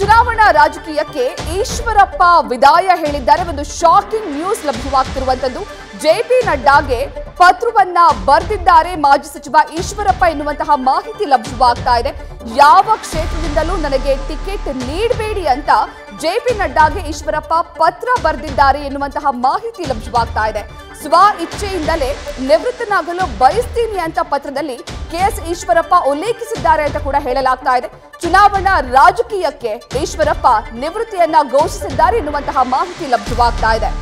ಚುನಾವಣಾ ರಾಜಕೀಯಕ್ಕೆ ಈಶ್ವರಪ್ಪ ವಿದಾಯ ಹೇಳಿದ್ದಾರೆ ಒಂದು ಶಾಕಿಂಗ್ ನ್ಯೂಸ್ ಲಭ್ಯವಾಗ್ತಿರುವಂತದ್ದು ಜೆ ಪಿ ನಡ್ಡಾಗೆ ಪತ್ರವನ್ನ ಬರೆದಿದ್ದಾರೆ ಮಾಜಿ ಸಚಿವ ಈಶ್ವರಪ್ಪ ಎನ್ನುವಂತಹ ಮಾಹಿತಿ ಲಭ್ಯವಾಗ್ತಾ ಇದೆ ಯಾವ ಕ್ಷೇತ್ರದಿಂದಲೂ ನನಗೆ ಟಿಕೆಟ್ ನೀಡಬೇಡಿ ಅಂತ ಜೆ ಪಿ ನಡ್ಡಾಗೆ ಈಶ್ವರಪ್ಪ ಪತ್ರ ಬರೆದಿದ್ದಾರೆ ಎನ್ನುವಂತಹ ಮಾಹಿತಿ ಲಭ್ಯವಾಗ್ತಾ ಇದೆ ಸ್ವ ಇಚ್ಛೆಯಿಂದಲೇ ನಿವೃತ್ತನಾಗಲು ಬಯಸ್ತೀನಿ ಅಂತ ಪತ್ರದಲ್ಲಿ ಕೆಎಸ್ ಈಶ್ವರಪ್ಪ ಉಲ್ಲೇಖಿಸಿದ್ದಾರೆ ಅಂತ ಕೂಡ ಹೇಳಲಾಗ್ತಾ ಇದೆ ಚುನಾವಣಾ ರಾಜಕೀಯಕ್ಕೆ ಈಶ್ವರಪ್ಪ ನಿವೃತ್ತಿಯನ್ನ ಘೋಷಿಸಿದ್ದಾರೆ ಎನ್ನುವಂತಹ ಮಾಹಿತಿ ಲಭ್ಯವಾಗ್ತಾ ಇದೆ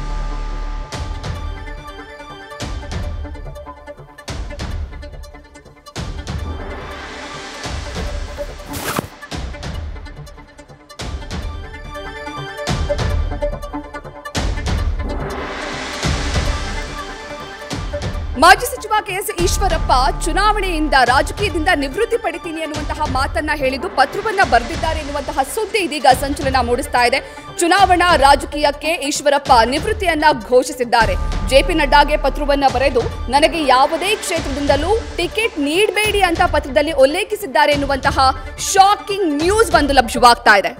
ಮಾಜಿ ಸಚಿವ ಕೆಎಸ್ ಈಶ್ವರಪ್ಪ ಚುನಾವಣೆಯಿಂದ ರಾಜಕೀಯದಿಂದ ನಿವೃತ್ತಿ ಪಡಿತೀನಿ ಅನ್ನುವಂತಹ ಮಾತನ್ನ ಹೇಳಿದ್ದು ಪತ್ರವನ್ನ ಬರೆದಿದ್ದಾರೆ ಎನ್ನುವಂತಹ ಸುದ್ದಿ ಇದೀಗ ಸಂಚಲನ ಮೂಡಿಸ್ತಾ ಇದೆ ಚುನಾವಣಾ ರಾಜಕೀಯಕ್ಕೆ ಈಶ್ವರಪ್ಪ ನಿವೃತ್ತಿಯನ್ನ ಘೋಷಿಸಿದ್ದಾರೆ ಜೆಪಿ ನಡ್ಡಾಗೆ ಪತ್ರವನ್ನ ಬರೆದು ನನಗೆ ಯಾವುದೇ ಕ್ಷೇತ್ರದಿಂದಲೂ ಟಿಕೆಟ್ ನೀಡಬೇಡಿ ಅಂತ ಪತ್ರದಲ್ಲಿ ಉಲ್ಲೇಖಿಸಿದ್ದಾರೆ ಎನ್ನುವಂತಹ ಶಾಕಿಂಗ್ ನ್ಯೂಸ್ ಬಂದು ಲಭ್ಯವಾಗ್ತಾ ಇದೆ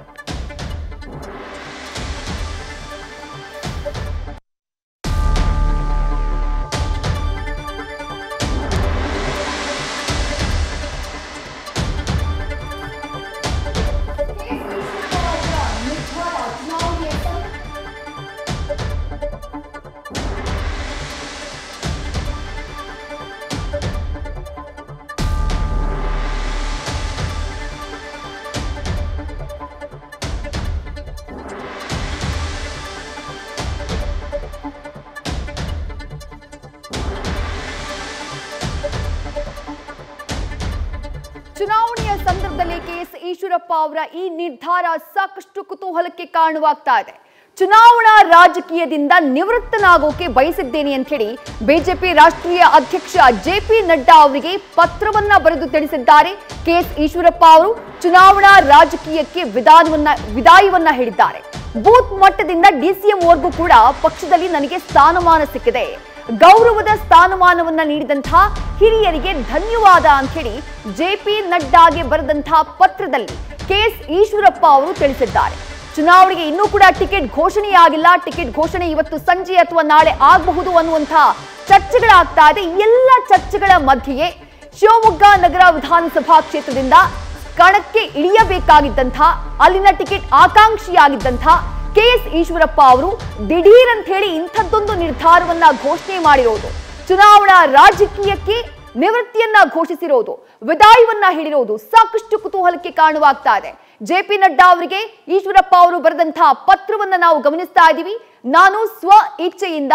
ಚುನಾವಣೆಯ ಸಂದರ್ಭದಲ್ಲಿ ಕೆಎಸ್ ಈಶ್ವರಪ್ಪ ಅವರ ಈ ನಿರ್ಧಾರ ಸಾಕಷ್ಟು ಕುತೂಹಲಕ್ಕೆ ಕಾರಣವಾಗ್ತಾ ಇದೆ ಚುನಾವಣಾ ರಾಜಕೀಯದಿಂದ ನಿವೃತ್ತನಾಗೋಕೆ ಬಯಸಿದ್ದೇನೆ ಅಂತ ಹೇಳಿ ಬಿಜೆಪಿ ರಾಷ್ಟ್ರೀಯ ಅಧ್ಯಕ್ಷ ಜೆ ಪಿ ನಡ್ಡಾ ಅವರಿಗೆ ಪತ್ರವನ್ನ ಬರೆದು ತಿಳಿಸಿದ್ದಾರೆ ಕೆಎಸ್ ಈಶ್ವರಪ್ಪ ಅವರು ಚುನಾವಣಾ ರಾಜಕೀಯಕ್ಕೆ ವಿಧಾನವನ್ನ ವಿದಾಯವನ್ನ ಹೇಳಿದ್ದಾರೆ ಬೂತ್ ಮಟ್ಟದಿಂದ ಡಿಸಿಎಂ ವರ್ಗೂ ಕೂಡ ಪಕ್ಷದಲ್ಲಿ ನನಗೆ ಸ್ಥಾನಮಾನ ಸಿಕ್ಕಿದೆ ಗೌರವದ ಸ್ಥಾನಮಾನವನ್ನ ನೀಡಿದಂತಹ ಹಿರಿಯರಿಗೆ ಧನ್ಯವಾದ ಅಂತ ಹೇಳಿ ಜೆಪಿ ನಡ್ಡಾಗೆ ಬರೆದಂತಹ ಪತ್ರದಲ್ಲಿ ಕೆಎಸ್ ಈಶ್ವರಪ್ಪ ಅವರು ತಿಳಿಸಿದ್ದಾರೆ ಚುನಾವಣೆಗೆ ಇನ್ನೂ ಕೂಡ ಟಿಕೆಟ್ ಘೋಷಣೆಯಾಗಿಲ್ಲ ಟಿಕೆಟ್ ಘೋಷಣೆ ಇವತ್ತು ಸಂಜೆ ಅಥವಾ ನಾಳೆ ಆಗಬಹುದು ಅನ್ನುವಂತಹ ಚರ್ಚೆಗಳಾಗ್ತಾ ಇದೆ ಈ ಎಲ್ಲ ಚರ್ಚೆಗಳ ಮಧ್ಯೆಯೇ ಶಿವಮೊಗ್ಗ ನಗರ ವಿಧಾನಸಭಾ ಕ್ಷೇತ್ರದಿಂದ ಕಣಕ್ಕೆ ಇಳಿಯಬೇಕಾಗಿದ್ದಂಥ ಅಲ್ಲಿನ ಟಿಕೆಟ್ ಆಕಾಂಕ್ಷಿಯಾಗಿದ್ದಂಥ ಕೆಎಸ್ ಈಶ್ವರಪ್ಪ ಅವರು ದಿಢೀರ್ ಅಂತ ಹೇಳಿ ಇಂಥದ್ದೊಂದು ನಿರ್ಧಾರವನ್ನ ಘೋಷಣೆ ಮಾಡಿರೋದು ಚುನಾವಣಾ ರಾಜಕೀಯಕ್ಕೆ ನಿವೃತ್ತಿಯನ್ನ ಘೋಷಿಸಿರೋದು ವಿದಾಯವನ್ನ ಹೇಳಿರೋದು ಸಾಕಷ್ಟು ಕುತೂಹಲಕ್ಕೆ ಕಾರಣವಾಗ್ತಾ ಇದೆ ಜೆ ಪಿ ನಡ್ಡಾ ಅವರಿಗೆ ಈಶ್ವರಪ್ಪ ಅವರು ಬರೆದಂತಹ ಪತ್ರವನ್ನ ನಾವು ಗಮನಿಸ್ತಾ ಇದ್ದೀವಿ ನಾನು ಸ್ವ ಇಚ್ಛೆಯಿಂದ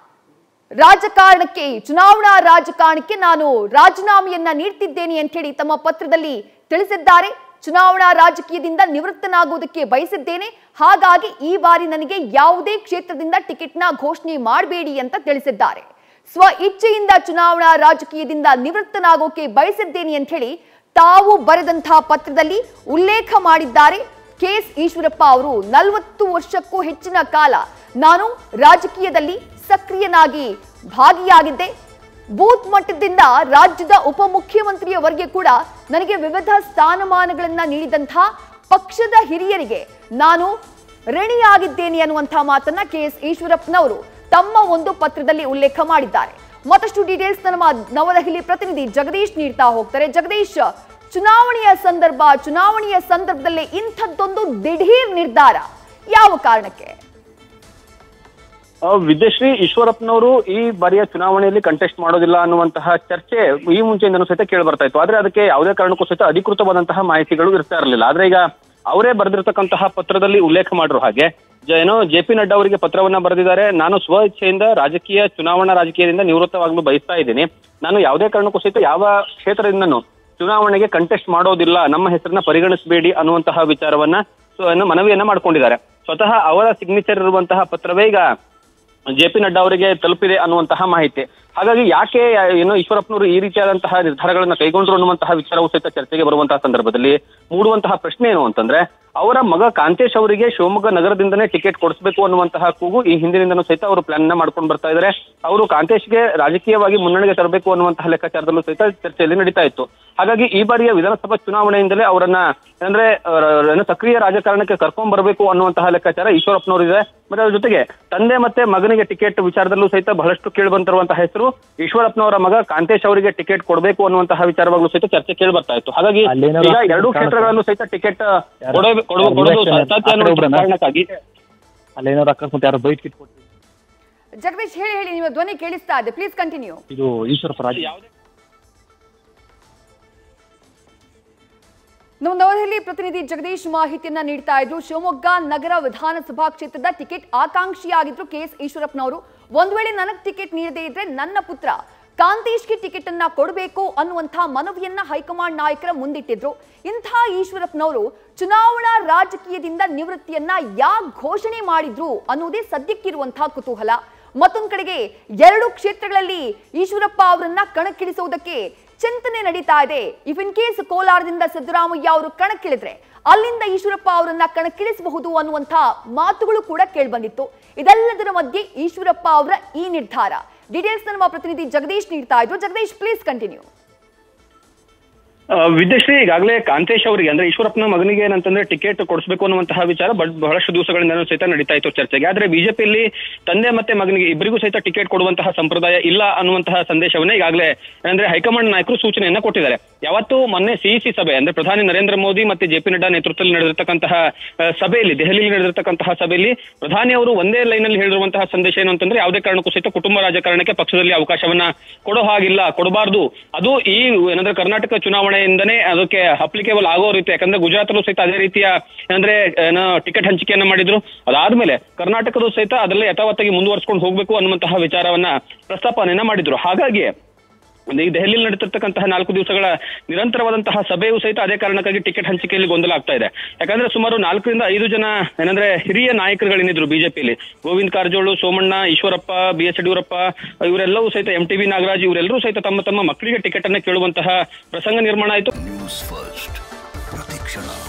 ರಾಜಕಾರಣಕ್ಕೆ ಚುನಾವಣಾ ರಾಜಕಾರಣಕ್ಕೆ ನಾನು ರಾಜೀನಾಮೆಯನ್ನ ನೀಡ್ತಿದ್ದೇನೆ ಅಂತ ಹೇಳಿ ತಮ್ಮ ಪತ್ರದಲ್ಲಿ ತಿಳಿಸಿದ್ದಾರೆ ಚುನಾವಣಾ ರಾಜಕೀಯದಿಂದ ನಿವೃತ್ತನಾಗುವುದಕ್ಕೆ ಬಯಸಿದ್ದೇನೆ ಹಾಗಾಗಿ ಈ ಬಾರಿ ನನಗೆ ಯಾವುದೇ ಕ್ಷೇತ್ರದಿಂದ ಟಿಕೆಟ್ನ ಘೋಷಣೆ ಮಾಡಬೇಡಿ ಅಂತ ತಿಳಿಸಿದ್ದಾರೆ ಸ್ವ ಇಚ್ಛೆಯಿಂದ ಚುನಾವಣಾ ರಾಜಕೀಯದಿಂದ ನಿವೃತ್ತನಾಗೋಕೆ ಬಯಸಿದ್ದೇನೆ ಅಂತ ಹೇಳಿ ತಾವು ಬರೆದಂತಹ ಪತ್ರದಲ್ಲಿ ಉಲ್ಲೇಖ ಮಾಡಿದ್ದಾರೆ ಕೆಎಸ್ ಈಶ್ವರಪ್ಪ ಅವರು ನಲವತ್ತು ವರ್ಷಕ್ಕೂ ಹೆಚ್ಚಿನ ಕಾಲ ನಾನು ರಾಜಕೀಯದಲ್ಲಿ ಸಕ್ರಿಯನಾಗಿ ಭಾಗಿಯಾಗಿದ್ದೆ ಬೂತ್ ಮಟ್ಟದಿಂದ ರಾಜ್ಯದ ಉಪಮುಖ್ಯಮಂತ್ರಿಯವರೆಗೆ ಕೂಡ ನನಗೆ ವಿವಿಧ ಸ್ಥಾನಮಾನಗಳನ್ನ ನೀಡಿದಂತಹ ಪಕ್ಷದ ಹಿರಿಯರಿಗೆ ನಾನು ಋಣಿಯಾಗಿದ್ದೇನೆ ಅನ್ನುವಂತಹ ಮಾತನ್ನ ಕೆ ಎಸ್ ಈಶ್ವರಪ್ಪನವರು ತಮ್ಮ ಒಂದು ಪತ್ರದಲ್ಲಿ ಉಲ್ಲೇಖ ಮಾಡಿದ್ದಾರೆ ಮತ್ತಷ್ಟು ಡೀಟೇಲ್ಸ್ ನಮ್ಮ ನವದೆಹಲಿ ಪ್ರತಿನಿಧಿ ಜಗದೀಶ್ ನೀಡ್ತಾ ಹೋಗ್ತಾರೆ ಜಗದೀಶ್ ಚುನಾವಣೆಯ ಸಂದರ್ಭ ಚುನಾವಣೆಯ ಸಂದರ್ಭದಲ್ಲಿ ಇಂಥದ್ದೊಂದು ದಿಢೀರ್ ನಿರ್ಧಾರ ಯಾವ ಕಾರಣಕ್ಕೆ ಆ, ವಿದ್ಯಶ್ರೀ ಈಶ್ವರಪ್ಪನವರು ಈ ಬಾರಿಯ ಚುನಾವಣೆಯಲ್ಲಿ ಕಂಟೆಸ್ಟ್ ಮಾಡೋದಿಲ್ಲ ಅನ್ನುವಂತಹ ಚರ್ಚೆ ಈ ಮುಂಚೆಯಿಂದನೂ ಸಹಿತ ಕೇಳಿ ಬರ್ತಾ ಇತ್ತು ಆದ್ರೆ ಅದಕ್ಕೆ ಯಾವುದೇ ಕಾರಣಕ್ಕೂ ಸಹಿತ ಅಧಿಕೃತವಾದಂತಹ ಮಾಹಿತಿಗಳು ಇರ್ತಾ ಇರಲಿಲ್ಲ ಆದ್ರೆ ಈಗ ಅವರೇ ಬರೆದಿರ್ತಕ್ಕಂತಹ ಪತ್ರದಲ್ಲಿ ಉಲ್ಲೇಖ ಮಾಡಿರೋ ಹಾಗೆ ಜ- ಏನೋ ಜೆ ಪಿ ನಡ್ಡಾ ಅವರಿಗೆ ಪತ್ರವನ್ನ ಬರೆದಿದ್ದಾರೆ ನಾನು ಸ್ವ ಇಚ್ಛೆಯಿಂದ ರಾಜಕೀಯ ಚುನಾವಣಾ ರಾಜಕೀಯದಿಂದ ನಿವೃತ್ತವಾಗಲು ಬಯಸ್ತಾ ಇದ್ದೀನಿ ನಾನು ಯಾವುದೇ ಕಾರಣಕ್ಕೂ ಸಹಿತ ಯಾವ ಕ್ಷೇತ್ರದಿಂದನೂ ಚುನಾವಣೆಗೆ ಕಂಟೆಸ್ಟ್ ಮಾಡೋದಿಲ್ಲ ನಮ್ಮ ಹೆಸರನ್ನ ಪರಿಗಣಿಸಬೇಡಿ ಅನ್ನುವಂತಹ ವಿಚಾರವನ್ನ ಸೊ ಏನೋ ಮನವಿಯನ್ನ ಮಾಡ್ಕೊಂಡಿದ್ದಾರೆ ಸ್ವತಃ ಅವರ ಸಿಗ್ನೇಚರ್ ಇರುವಂತಹ ಪತ್ರವೇ ಈಗ ಜೆ ಪಿ ನಡ್ಡಾ ಅವರಿಗೆ ತಲುಪಿದೆ ಅನ್ನುವಂತಹ ಮಾಹಿತಿ ಹಾಗಾಗಿ ಯಾಕೆ ಏನು ಈಶ್ವರಪ್ಪನವರು ಈ ರೀತಿಯಾದಂತಹ ನಿರ್ಧಾರಗಳನ್ನ ಕೈಗೊಂಡ್ರು ಅನ್ನುವಂತಹ ವಿಚಾರವು ಸಹಿತ ಚರ್ಚೆಗೆ ಬರುವಂತಹ ಸಂದರ್ಭದಲ್ಲಿ ಮೂಡುವಂತಹ ಪ್ರಶ್ನೆ ಏನು ಅಂತಂದ್ರೆ ಅವರ ಮಗ ಕಾಂತೇಶ್ ಅವರಿಗೆ ಶಿವಮೊಗ್ಗ ನಗರದಿಂದನೇ ಟಿಕೆಟ್ ಕೊಡಿಸಬೇಕು ಅನ್ನುವಂತಹ ಕೂಗು ಈ ಹಿಂದಿನಿಂದನೂ ಸಹಿತ ಅವರು ಪ್ಲಾನ್ ನ ಮಾಡ್ಕೊಂಡು ಬರ್ತಾ ಇದ್ದಾರೆ ಅವರು ಕಾಂತೇಶ್ಗೆ ರಾಜಕೀಯವಾಗಿ ಮುನ್ನಡೆಗೆ ತರಬೇಕು ಅನ್ನುವಂತಹ ಲೆಕ್ಕಾಚಾರದಲ್ಲೂ ಸಹಿತ ಚರ್ಚೆಯಲ್ಲಿ ನಡೀತಾ ಇತ್ತು ಹಾಗಾಗಿ ಈ ಬಾರಿಯ ವಿಧಾನಸಭಾ ಚುನಾವಣೆಯಿಂದಲೇ ಅವರನ್ನ ಅಂದ್ರೆ ಅವರ- ಏನು ಸಕ್ರಿಯ ರಾಜಕಾರಣಕ್ಕೆ ಕರ್ಕೊಂಡ್ ಬರಬೇಕು ಅನ್ನುವಂತಹ ಲೆಕ್ಕಾಚಾರ ಈಶ್ವರಪ್ಪನವರಿದೆ ಮತ್ತೆ ಅದ್ರ ಜೊತೆಗೆ ತಂದೆ ಮತ್ತೆ ಮಗನಿಗೆ ಟಿಕೆಟ್ ವಿಚಾರದಲ್ಲೂ ಸಹಿತ ಬಹಳಷ್ಟು ಕೇಳಿ ಬಂದಿರುವಂತಹ ಹೆಸರು ಈಶ್ವರಪ್ಪನವರ ಮಗ ಕಾಂತೇಶ್ ಅವರಿಗೆ ಟಿಕೆಟ್ ಕೊಡಬೇಕು ಅನ್ನುವಂತಹ ವಿಚಾರವಾಗ್ಲೂ ಸಹಿತ ಚರ್ಚೆ ಕೇಳಿ ಬರ್ತಾ ಇತ್ತು ಹಾಗಾಗಿ ಅಲ್ಲೇನಾದ್ರು ಈಗ ಎರಡೂ ಕಾಣುತ್ತಾ? ಕ್ಷೇತ್ರಗಳಲ್ಲೂ ಸಹಿತ ಟಿಕೆಟ್ ಯಾರು? ಕೊಡೋ- ಕೊಡೋ- ಯಾರು ಕೊಡೋದು election ಸಾಧ್ಯ ಆ ಕಡೆ ಅನ್ನುವಂತಹ ಒಬ್ರನ್ನ? ಕಾರಣಕ್ಕಾಗಿ ಅಲ್ಲೇನಾದ್ರು ಅಕಸ್ಮಾತ್ ಯಾರೋ ಬೈಟ್ ಕಿಟ್ ಕೊಟ್ಟು ಜಗದೀಶ್ ಹೇಳಿ ಹೇಳಿ ನಿಮ್ಮ ಧ್ವನಿ ಕೇಳಿಸ್ತಾ ಇದೆ ಪ್ಲೀಸ್ ಕಂಟಿನ್ಯೂ ಇದು ಈಶ್ವರಪ್ಪ ರಾಜ ಯಾವುದೇ ನಮ್ಮ ನವದೆಹಲಿ ಪ್ರತಿನಿಧಿ ಜಗದೀಶ್ ಮಾಹಿತಿಯನ್ನ ನೀಡ್ತಾ ಇದ್ರು ಶಿವಮೊಗ್ಗ ನಗರ ವಿಧಾನಸಭಾ ಕ್ಷೇತ್ರದ ಟಿಕೆಟ್ ಆಕಾಂಕ್ಷಿಯಾಗಿದ್ರು ಕೆ ಎಸ್ ಈಶ್ವರಪ್ಪನವರು ಒಂದ್ ವೇಳೆ ನನಗ್ ಟಿಕೆಟ್ ನೀಡದೇ ಇದ್ರೆ ನನ್ನ ಪುತ್ರ ಕಾಂತೇಶ್ಗೆ ಟಿಕೆಟ್ ಅನ್ನ ಕೊಡಬೇಕು ಅನ್ನುವಂಥ ಮನವಿಯನ್ನ ಹೈಕಮಾಂಡ್ ನಾಯಕರ ಮುಂದಿಟ್ಟಿದ್ರು ಇಂಥ ಈಶ್ವರಪ್ಪನವರು ಚುನಾವಣಾ ರಾಜಕೀಯದಿಂದ ನಿವೃತ್ತಿಯನ್ನ ಯಾಕೆ ಘೋಷಣೆ ಮಾಡಿದ್ರು ಅನ್ನೋದೇ ಸದ್ಯಕ್ಕಿರುವಂತಹ ಕುತೂಹಲ ಮತ್ತೊಂದ್ ಕಡೆಗೆ ಎರಡು ಕ್ಷೇತ್ರಗಳಲ್ಲಿ ಈಶ್ವರಪ್ಪ ಅವರನ್ನ ಕಣಕ್ಕಿಳಿಸುವುದಕ್ಕೆ ಚಿಂತನೆ ನಡೀತಾ ಇದೆ ಇಫ್ ಇನ್ ಕೇಸ್ ಕೋಲಾರದಿಂದ ಸಿದ್ದರಾಮಯ್ಯ ಅವರು ಕಣಕ್ಕಿಳಿದ್ರೆ ಅಲ್ಲಿಂದ ಈಶ್ವರಪ್ಪ ಅವರನ್ನ ಕಣಕ್ಕಿಳಿಸಬಹುದು ಅನ್ನುವಂಥ ಮಾತುಗಳು ಕೂಡ ಕೇಳ್ಬಂದಿತ್ತು ಇದೆಲ್ಲದರ ಮಧ್ಯೆ ಈಶ್ವರಪ್ಪ ಅವರ ಈ ನಿರ್ಧಾರ ಡೀಟೇಲ್ಸ್ ನಮ್ಮ ಪ್ರತಿನಿಧಿ ಜಗದೀಶ್ ನೀಡ್ತಾ ಇದ್ರು ಜಗದೀಶ್ ಪ್ಲೀಸ್ ಕಂಟಿನ್ಯೂ ಆ, ವಿದ್ಯಶ್ರೀ ಈಗಾಗಲೇ ಕಾಂತೇಶ್ ಅವರಿಗೆ ಅಂದ್ರೆ ಈಶ್ವರಪ್ಪನ ಮಗನಿಗೆ ಏನಂತಂದ್ರೆ ಟಿಕೆಟ್ ಕೊಡಿಸಬೇಕು ಅನ್ನುವಂತಹ ವಿಚಾರ ಬಟ್ ಬಹಳಷ್ಟು ದಿವಸಗಳಿಂದ ಸಹಿತ ನಡೀತಾ ಇತ್ತು ಚರ್ಚೆಗೆ ಆದ್ರೆ ಬಿಜೆಪಿಯಲ್ಲಿ ತಂದೆ ಮತ್ತೆ ಮಗನಿಗೆ ಇಬ್ಬರಿಗೂ ಸಹಿತ ಟಿಕೆಟ್ ಕೊಡುವಂತಹ ಸಂಪ್ರದಾಯ ಇಲ್ಲ ಅನ್ನುವಂತಹ ಸಂದೇಶವನ್ನ ಈಗಾಗಲೇ ಅಂದ್ರೆ ಹೈಕಮಾಂಡ್ ನಾಯಕರು ಸೂಚನೆಯನ್ನ ಕೊಟ್ಟಿದ್ದಾರೆ ಯಾವತ್ತು ಮೊನ್ನೆ ಸಿಇಸಿ ಸಭೆ ಅಂದ್ರೆ ಪ್ರಧಾನಿ ನರೇಂದ್ರ ಮೋದಿ ಮತ್ತೆ ಜೆ ಪಿ ನಡ್ಡಾ ನೇತೃತ್ವದಲ್ಲಿ ನಡೆದಿರ್ತಕ್ಕಂತಹ ಆ, ಸಭೆಯಲ್ಲಿ ದೆಹಲಿಯಲ್ಲಿ ನಡೆದಿರ್ತಕ್ಕಂತಹ ಸಭೆಯಲ್ಲಿ ಪ್ರಧಾನಿ ಅವರು ಒಂದೇ ಲೈನ್ ಅಲ್ಲಿ ಹೇಳಿರುವಂತಹ ಸಂದೇಶ ಏನು ಅಂತಂದ್ರೆ ಯಾವುದೇ ಕಾರಣಕ್ಕೂ ಸಹಿತ ಕುಟುಂಬ ರಾಜಕಾರಣಕ್ಕೆ ಪಕ್ಷದಲ್ಲಿ ಅವಕಾಶವನ್ನ ಕೊಡೋ ಹಾಗಿಲ್ಲ ಕೊಡಬಾರ್ದು ಅದು ಈ ಏನಂದ್ರೆ ಕರ್ನಾಟಕ ಚುನಾವಣೆಯಿಂದನೇ ಅದಕ್ಕೆ ಅಪ್ಲಿಕೇಬಲ್ ಆಗೋ ರೀತಿ ಯಾಕಂದ್ರೆ ಗುಜರಾತಲ್ಲೂ ಸಹಿತ ಅದೇ ರೀತಿಯ ಅಂದ್ರೆ ಏನೋ ಟಿಕೆಟ್ ಹಂಚಿಕೆಯನ್ನ ಮಾಡಿದ್ರು ಅದಾದ್ಮೇಲೆ ಕರ್ನಾಟಕದ ಸಹಿತ ಅದರಲ್ಲೇ ಯಥಾವತ್ತಾಗಿ ಮುಂದುವರ್ಸ್ಕೊಂಡು ಹೋಗ್ಬೇಕು ಅನ್ನುವಂತಹ ವಿಚಾರವನ್ನ ಪ್ರಸ್ತಾಪನೆಯನ್ನ ಮಾಡಿದ್ರು ಹಾಗಾಗಿ ಒಂದು ಈ ದೆಹಲಿಯಲ್ಲಿ ನಡೀತಿರ್ತಕ್ಕಂತಹ ನಾಲ್ಕು ದಿವಸಗಳ ನಿರಂತರವಾದಂತಹ ಸಭೆಯೂ ಸಹಿತ ಅದೇ ಕಾರಣಕ್ಕಾಗಿ ಟಿಕೆಟ್ ಹಂಚಿಕೆಯಲ್ಲಿ ಗೊಂದಲ ಆಗ್ತಾ ಇದೆ ಯಾಕಂದ್ರೆ ಸುಮಾರು ನಾಲ್ಕರಿಂದ ಐದು ಜನ ಏನಂದ್ರೆ ಹಿರಿಯ ನಾಯಕರುಗಳೇನಿದ್ರು ಬಿಜೆಪಿಯಲ್ಲಿ ಗೋವಿಂದ ಕಾರಜೋಳು ಸೋಮಣ್ಣ ಈಶ್ವರಪ್ಪ ಬಿ ಎಸ್ ಯಡಿಯೂರಪ್ಪ ಇವರೆಲ್ಲವೂ ಸಹಿತ ಎಂ ಟಿ ಬಿ ನಾಗರಾಜ್ ಇವರೆಲ್ಲರೂ ಸಹಿತ ತಮ್ಮ ತಮ್ಮ ಮಕ್ಕಳಿಗೆ ಟಿಕೆಟ್ ಅನ್ನ ಕೇಳುವಂತಹ ಪ್ರಸಂಗ ನಿರ್ಮಾಣ ಆಯಿತು ನ್ಯೂಸ್ ಫಸ್ಟ್ ಪ್ರತಿಕ್ಷಣ